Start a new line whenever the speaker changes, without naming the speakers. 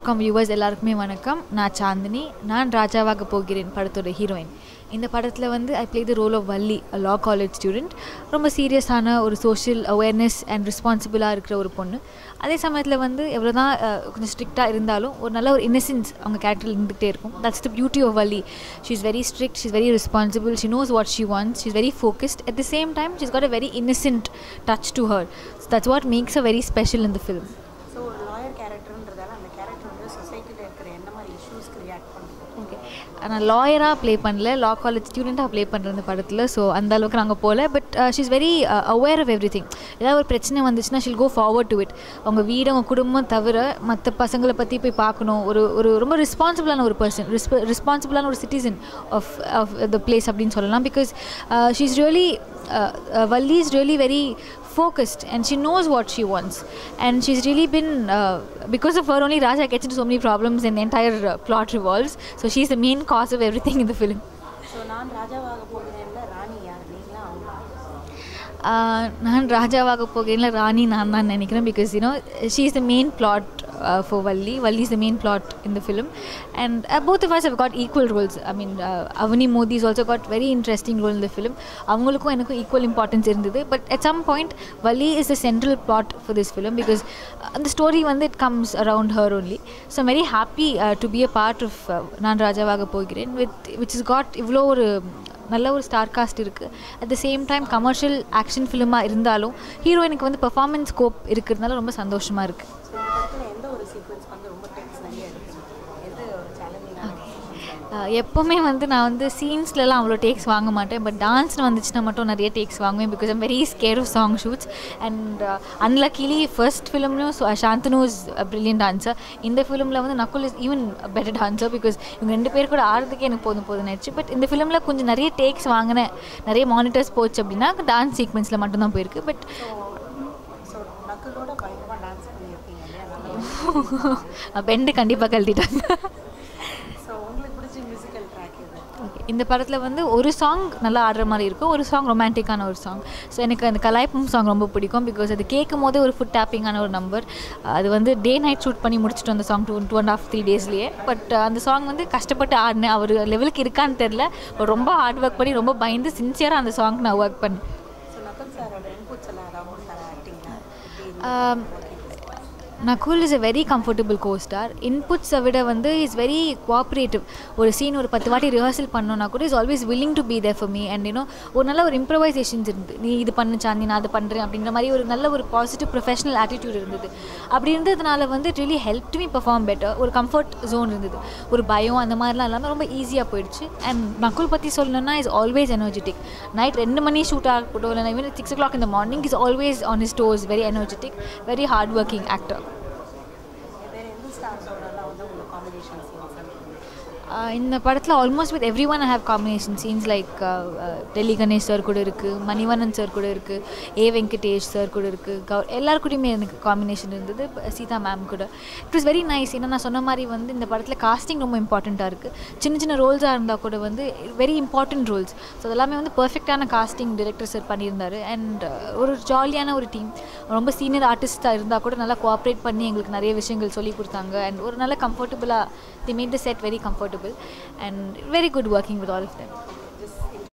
வணக்கம் வியூவர்ஸ் எல்லாருக்குமே வணக்கம் நான் சாந்தினி நான் ராஜாவாக போகிறேன் படத்தோட ஹீரோயின் இந்த படத்தில் வந்து I play the role of Valli law college student ரொம்ப சீரியஸான ஒரு சோஷியல் அவேர்னஸ் அண்ட் ரெஸ்பான்சிபிளாக இருக்கிற ஒரு பொண்ணு அதே சமயத்தில் வந்து எவ்வளோ தான் கொஞ்சம் ஸ்ட்ரிக்டாக இருந்தாலும் ஒரு நல்ல ஒரு இன்னசென்ஸ் அவங்க கேரக்டரில் இருந்துகிட்டே இருக்கும் that's the beauty of Valli she is very strict she is very responsible she knows what she wants she is very focused at the same time she is got a very innocent touch to her that's what makes a very special in the film
so ஒரு lawyer கேரக்டர்ன்றதால அந்த character வந்து சொசைட்டியில் இருக்கிற என்ன மாதிரி இஷ்யூஸ்க்கு react பண்ணுது
okay நான் லாயராக ப்ளே பண்ணல லா காலேஜ் ஸ்டூடெண்ட்டாக ப்ளே பண்ணுற இந்த படத்தில் ஸோ அந்த அளவுக்கு நாங்கள் போகல but she is very aware of everything ஏதாவது ஒரு பிரச்சனை வந்துச்சுன்னா she'll go forward to it அவங்க வீடு அவங்க குடும்பம் தவிர மற்ற பசங்களை பற்றி போய் பார்க்கணும் ஒரு ஒரு ரொம்ப ரெஸ்பான்சிபிளான ஒரு பர்சன் ரெஸ்பான்சிபிளான ஒரு citizen of of the place அப்படின்னு சொல்லலாம் because she is really Valli is really very focused and she knows what she wants and she's really been uh, because of her only raja gets into so many problems and the entire uh, plot revolves so she's the main cause of everything in the film
so நான் ராஜாவாக போகிறேன்ல ராணி யார் நீங்களா அவங்க
uh, நான் ராஜாவாக போகிறேன்ல ராணி நான் தான் நினைக்கிறேன் because you know she is the main plot for Valli Valli is the main plot in the film and both of us have got equal roles I mean Avani Modi is also got very interesting role இந்த film அவங்களுக்கும் எனக்கும் equal importance இருந்தது but at some point Valli is the central plot for this film because அந்த story வந்து it comes around her only so I'm very happy to be a part of நான் ராஜாவாக போகிறேன் with which is God இவ்வளோ ஒரு நல்ல ஒரு star cast இருக்குது at the same time commercial action ஃபிலிமாக இருந்தாலும் ஹீரோயினுக்கு வந்து பெர்ஃபார்மன்ஸ் ஸ்கோப் இருக்கிறதுனால ரொம்ப சந்தோஷமாக இருக்குது
ஸோ இந்த படத்தில் எந்த ஒரு சீக்வன்ஸ் வந்து ரொம்ப டெக்ஸ் நிறைய இருக்குது எது ஒரு சேலஞ்சிங்கான
எப்போவுமே வந்து நான் வந்து சீன்ஸ்லலாம் அவ்வளோ டேக்ஸ் வாங்க மாட்டேன் பட் டான்ஸ்னு வந்துச்சுன்னா மட்டும் நிறைய டேக்ஸ் வாங்குவேன் because I'm very scare of song shoots and unluckily first ஃபிலிம்லையும் சாந்தனு இஸ் பிரில்லியன்ட் டான்ஸர் இந்த ஃபிலிமில் வந்து Nakul is even better dancer because இவங்க ரெண்டு பேர் கூட ஆடுறதுக்கே எனக்கு போதும் போதும் ஆயிடுச்சு பட் இந்த ஃபிலிமில் கொஞ்சம் நிறைய டேக்ஸ் வாங்கினேன் நிறைய மானிட்டர்ஸ் போச்சு அப்படின்னா டான்ஸ் சீக்வன்ஸில் மட்டும்தான் போயிருக்கு பட்
ஸோ நக்கலோட பயங்கரமாக டான்ஸ் பண்ணியிருக்கீங்க இல்லையா நல்லா
பெண்டு கண்டிப்பாக கழட்டிட்டாங்க
ஸோ உங்களுக்கு பிடிச்ச மியூசிக்கல் ட்ராக் இது
ஓகே இந்த படத்தில் வந்து ஒரு சாங் நல்லா ஆடுற மாதிரி இருக்கும் ஒரு சாங் ரொமான்டிக்கான ஒரு சாங் ஸோ எனக்கு அந்த கலாய்ப்பும் சாங் ரொம்ப பிடிக்கும் பிகாஸ் அது கேட்கும் போதே ஒரு ஃபுட் டேப்பிங்கான ஒரு நம்பர் அது வந்து டே நைட் ஷூட் பண்ணி முடிச்சுட்டு அந்த song two two and of three டேஸ்லேயே பட் அந்த சாங் வந்து கஷ்டப்பட்டு ஆடினேன் அவர் லெவலுக்கு இருக்கான்னு தெரில ரொம்ப ஹார்ட் ஒர்க் பண்ணி ரொம்ப பயந்து சின்சியராக அந்த சாங் நான் ஒர்க் பண்ணேன்
ஸோ நக்கல் சாரோட இன்புட்ஸ் எல்லாம் ராகுல் சார் ஆக்டிங்லாம்
Um, Nakul is a very comfortable costar இன்புட்ஸை விட வந்து இஸ் வெரி கோஆப்ரேட்டிவ் ஒரு சீன் ஒரு பத்து வாட்டி ரிஹர்சல் பண்ணோன்னா கூட is always willing to be there for me and you know ஒரு நல்ல ஒரு இம்ப்ரவைசேஷன்ஸ் இருந்து நீ இது பண்ணு சாந்தி நான் அது பண்ணுறேன் அப்படின்ற மாதிரி ஒரு நல்ல ஒரு பாசிட்டிவ் ப்ரொஃபஷனல் ஆட்டிடியூட் இருந்தது அப்படி இருந்ததுனால வந்து it really help me perform better ஒரு கம்ஃபர்ட் ஜோன் இருந்தது ஒரு பயம் அந்த மாதிரிலாம் இல்லாமல் ரொம்ப ஈஸியாக போயிடுச்சு அண்ட் நகுல் பற்றி சொல்லணும்னா இஸ் ஆல்வேஸ் எனர்ஜெட்டிக் நைட் ரெண்டு மணி ஷூட் ஆகட்டும் இல்லை ஈவன் சிக்ஸ் ஓ கிளாக் இந்த morning is always on his toes very energetic very hard working actor
வேறு எந்த ஸ்டார்ஸோடலாம் வந்து உங்களுக்கு காம்பினேஷன் சீன்ஸ்
இந்த படத்தில் almost with everyone have combination scenes like Delhi Ganesh sir கூட இருக்குது மணிவண்ணன் சார் கூட இருக்குது ஏ வெங்கடேஷ் சார் கூட இருக்குது கௌ எல்லார் கூடயுமே எனக்கு காம்பினேஷன் இருந்தது ப- சீதா மேம் கூட இட் வாஸ் வெரி நைஸ் ஏன்னா நான் சொன்ன மாதிரி வந்து இந்த படத்தில் காஸ்டிங் ரொம்ப இம்பார்ட்டண்ட்டாக இருக்குது சின்ன சின்ன ரோல்ஸாக இருந்தால் கூட வந்து வெரி இம்பார்ட்டன்ட் ரோல்ஸ் ஸோ அதெல்லாமே வந்து பர்ஃபெக்டான காஸ்டிங் டிரெக்டர் சார் பண்ணியிருந்தாரு அண்ட் ஒரு ஜாலியான ஒரு டீம் ரொம்ப சீனியர் ஆர்டிஸ்ட்டாக இருந்தால் கூட நல்லா கோஆப்ரேட் பண்ணி எங்களுக்கு நிறைய விஷயங்கள் சொல்லி கொடுத்தாங்க அண்ட் ஒரு நல்ல கம்ஃபர்டபுளாக the made the set very comfortable and very good working with all of them